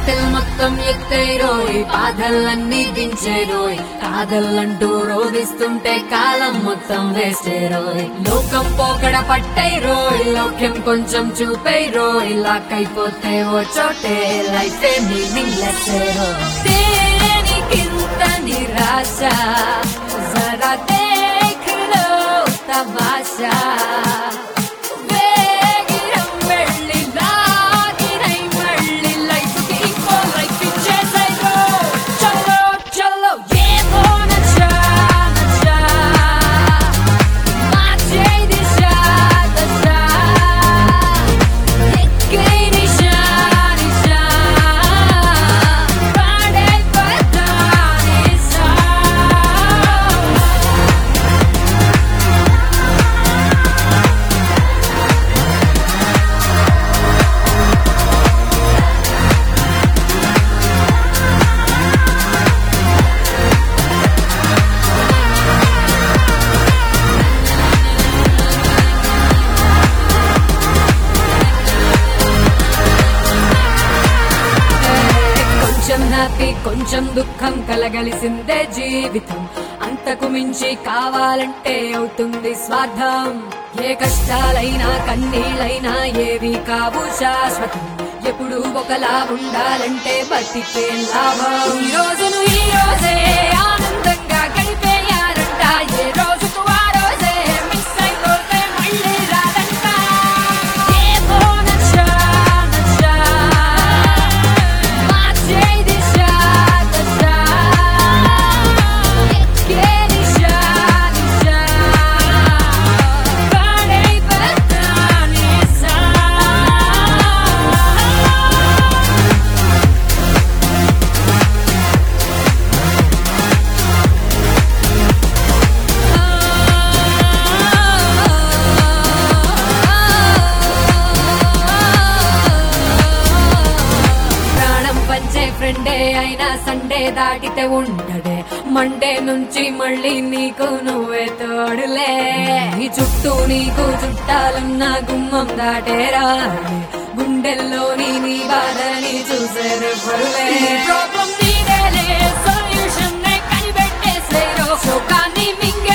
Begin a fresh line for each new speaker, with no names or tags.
Bottle మొత్తం ఎత్తేరోయ్ బాధలన్నీ దించేరోయ్ కాదల్లంటూ రోధిస్తుంటే కాలం మొత్తం వేస్టేరోయ్ లోకం పోకడ పట్టైరోయ్ లౌక్యం కొంచెం చూపైరోయ్ లాక్ అయిపోతే ఓ చోటే లైఫ్ మీనింగ్ లెస్ దేనికింత నిరాశ జరా దేఖ్ లో తమాషా వేగిరం వెళ్ళి లాగినై మళ్ళీ లైఫ్కి ఇంకో లైఫ్ ఇచ్చేసేయో. చలో చలో ఏమో నచ్చా నచ్చా మార్చే దిశ దశ ఎక్కే నిశా నిశా పాడే పదా నిశా కొంచెం హ్యాపీ కొంచెం దుఃఖం కలగలిసిందే జీవితం అంతకు మించి కావాలంటే అవుతుంది స్వార్థం ఏ కష్టాలైనా కన్నీళ్ళైనా ఏవి కావు శాశ్వతం ఎప్పుడు ఒకలా ఉండాలంటే బతికే లాభం ఈ రోజును ఈ రోజే ఆనందంగా గడిపేయాలంట ఏ రోజుకు ఆ రోజే మిస్ అయిపోతే మళ్ళీ రాదంట ఏమో నచ్చా నచ్చా మార్చే దిశ దశ ఎక్కే దిశ దిశ పాడే పదా నిశా ప్రాణం పంచే ఫ్రెండే అయినా సండే దాటితే ఉండడే మండే నుంచి మళ్ళీ నీకు నువ్వే తోడులే ఈ చుట్టూ నీకు చుట్టాలున్న గుమ్మం దాటేరా గుండెల్లోని నీ బాధని చూసేరెవ్వరులే ప్రాబ్లం నీదేలే సొల్యూషన్ కనిపెట్టేసేరో శోకాన్ని మింగే